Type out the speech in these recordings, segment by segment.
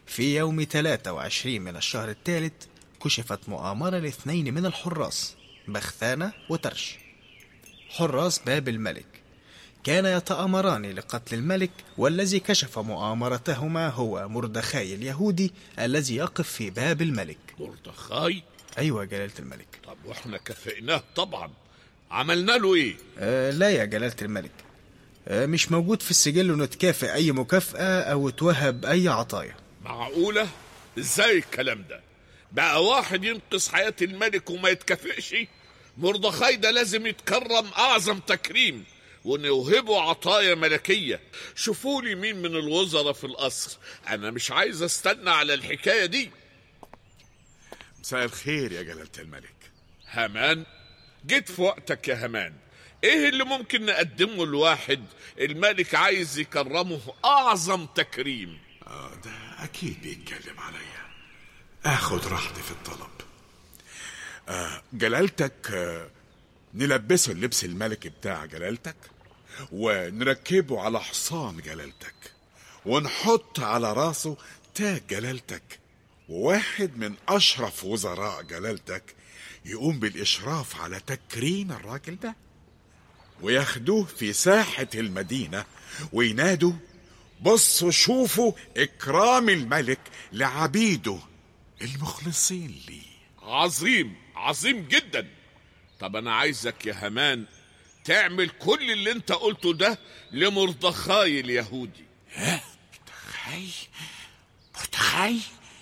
في يوم 23 من الشهر الثالث كشفت مؤامرة لاثنين من الحراس بخثانة وترش حراس باب الملك كان يتآمران لقتل الملك والذي كشف مؤامرتهما هو مردخاي اليهودي الذي يقف في باب الملك مردخاي أيوة جلالة الملك طب واحنا كافئناه طبعا عملنا له ايه أه لا يا جلالة الملك أه مش موجود في السجل انه تكافئ اي مكافأة او توهب اي عطايا معقولة ازاي الكلام ده بقى واحد ينقذ حياة الملك وما يتكافئش مردخاي ده لازم يتكرم اعظم تكريم ونوهبه عطايا ملكية شوفوا لي مين من الوزراء في القصر انا مش عايز استنى على الحكاية دي مساء الخير يا جلالة الملك هامان جيت في وقتك يا هامان ايه اللي ممكن نقدمه لواحد الملك عايز يكرمه اعظم تكريم آه ده أكيد بيتكلم عليا آخد راحتي في الطلب آه جلالتك آه نلبسه اللبس الملكي بتاع جلالتك ونركبه على حصان جلالتك ونحط على راسه تاج جلالتك وواحد من أشرف وزراء جلالتك يقوم بالإشراف على تكريم الراجل ده وياخدوه في ساحة المدينة وينادوا بصوا شوفوا إكرام الملك لعبيده المخلصين ليه عظيم عظيم جدا طب انا عايزك يا هامان تعمل كل اللي انت قلته ده لمردخاي اليهودي مردخاي مردخاي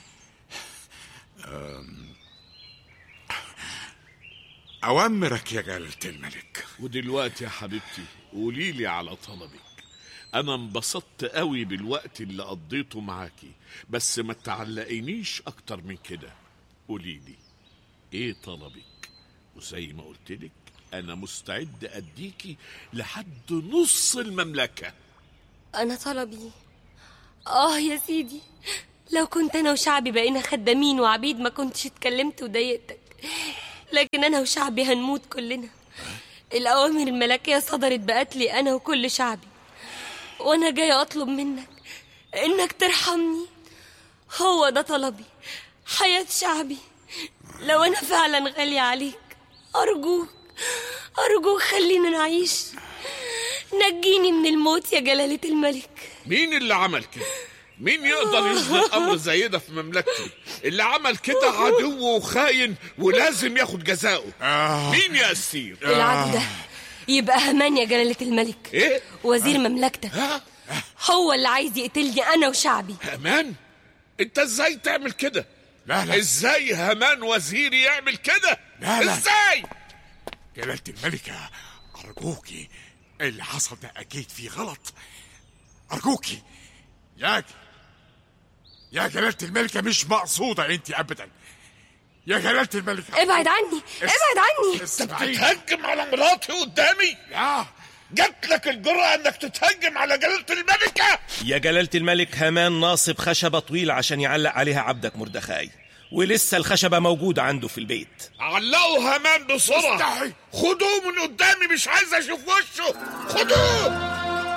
أوامرك يا جلالة الملك ودلوقتي يا حبيبتي قولي لي على طلبك انا انبسطت قوي بالوقت اللي قضيته معاكي بس ما تعلقينيش اكتر من كده قولي لي ايه طلبك وزي ما قلت لك انا مستعد اديكي لحد نص المملكه أنا طلبي آه يا سيدي لو كنت أنا وشعبي بقينا خدامين وعبيد ما كنتش اتكلمت وضايقتك لكن أنا وشعبي هنموت كلنا الأوامر الملكية صدرت بقتلي أنا وكل شعبي وأنا جاية أطلب منك إنك ترحمني هو ده طلبي حياة شعبي لو أنا فعلا غالية عليك أرجوك أرجوك خلينا نعيش نجيني من الموت يا جلالة الملك مين اللي عمل كده مين يقدر يصدر امر زي ده في مملكتي اللي عمل كده عدو وخاين ولازم ياخد جزاؤه مين يا اسير العدو ده يبقى همان يا جلالة الملك ايه وزير مملكتك هو اللي عايز يقتلني أنا وشعبي هامان انت ازاي تعمل كده لا لا ازاي هامان وزيري يعمل كده لا، لا. ازاي جلالة الملكة أرجوكي اللي حصل ده أكيد فيه غلط أرجوكي يا ج- يا جلالة الملكة مش مقصودة أنت أبدا يا جلالة الملكة ابعد عني ابعد عني اسمعي تتهجم على مراتي قدامي لا جات لك الجرأة انك تتهجم على جلالة الملكة يا جلالة الملك هامان ناصب خشبة طويلة عشان يعلق عليها عبدك مردخاي ولسه الخشبة موجودة عنده في البيت علقوا هامان بسرعة استحي. خدوه من قدامي مش عايز اشوف وشه خدوه